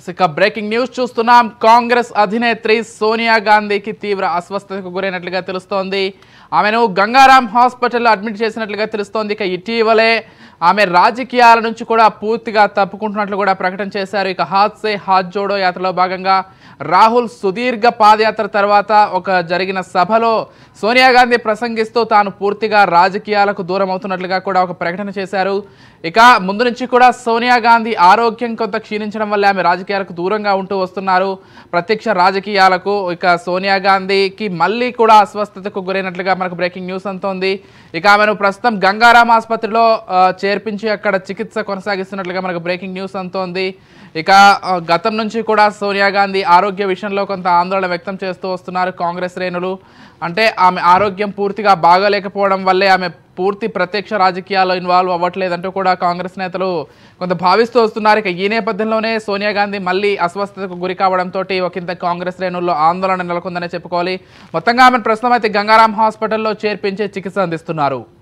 ఇక breaking news చూస్తున్నాం కాంగ్రెస్ అధినేత్రి సోనియా గాంధీకి తీవ్ర అస్వస్థతకు గురైనట్లుగా తెలుస్తోంది ఆమెను గంగారాం హాస్పిటల్లో అడ్మిట్ చేసినట్లుగా తెలుస్తోంది ఇక ఇటీవలే ఆమె రాజకీయాల నుంచి కూడా పూర్తిగా తప్పుకుంటున్నట్లు కూడా ప్రకటన చేశారు ఇక హాత్ సే హాత్ జోడో యాత్రలో భాగంగా రాహుల్ సుదీర్ఘ పాదయాత్ర తర్వాత ఒక జరిగిన సభలో సోనియా గాంధీ ప్రసంగిస్తూ తాను పూర్తిగా రాజకీయాలకు దూరం అవుతున్నట్లుగా కూడా ఒక ప్రకటన చేశారు ఇక ముందు నుంచి కూడా సోనియా గాంధీ ఆరోగ్యం కొంత క్షీణించడం వల్ల ఆమె రాజకీయాలకు దూరంగా ఉంటూ వస్తున్నారు ప్రత్యక్ష రాజకీయాలకు ఇక సోనియా గాంధీకి మళ్ళీ కూడా అస్వస్థతకు గురైనట్లుగా మనకు బ్రేకింగ్ న్యూస్ అంతోంది ఇక ఆమెను ప్రస్తుతం గంగారాం ఆసుపత్రిలో ఆ, చేర్పించి అక్కడ చికిత్స కొనసాగిస్తున్నట్లుగా మనకు బ్రేకింగ్ న్యూస్ అంతోంది ఇక ఆ, గతం నుంచి కూడా సోనియా గాంధీ ఆరోగ్య విషయంలో కొంత ఆందోళన వ్యక్తం చేస్తూ వస్తున్నారు కాంగ్రెస్ శ్రేణులు అంటే ఆమె ఆరోగ్యం పూర్తిగా బాగలేకపోవడం వల్లే ఆమె పూర్తి ప్రత్యక్ష రాజకీయాల్లో ఇన్వాల్వ్ అవ్వట్లేదంటూ కూడా కాంగ్రెస్ నేతలు కొంత భావిస్తూ వస్తున్నారు ఇక ఈ నేపథ్యంలోనే సోనియా గాంధీ మళ్ళీ అస్వస్థతకు గురి కావడంతో ఒకంత కాంగ్రెస్ శ్రేణుల్లో ఆందోళన నెలకొందనే చెప్పుకోవాలి మొత్తంగా ఆమెను ప్రస్తుతం అయితే గంగారాం హాస్పిటల్లో చేర్పించి చికిత్స అందిస్తున్నారు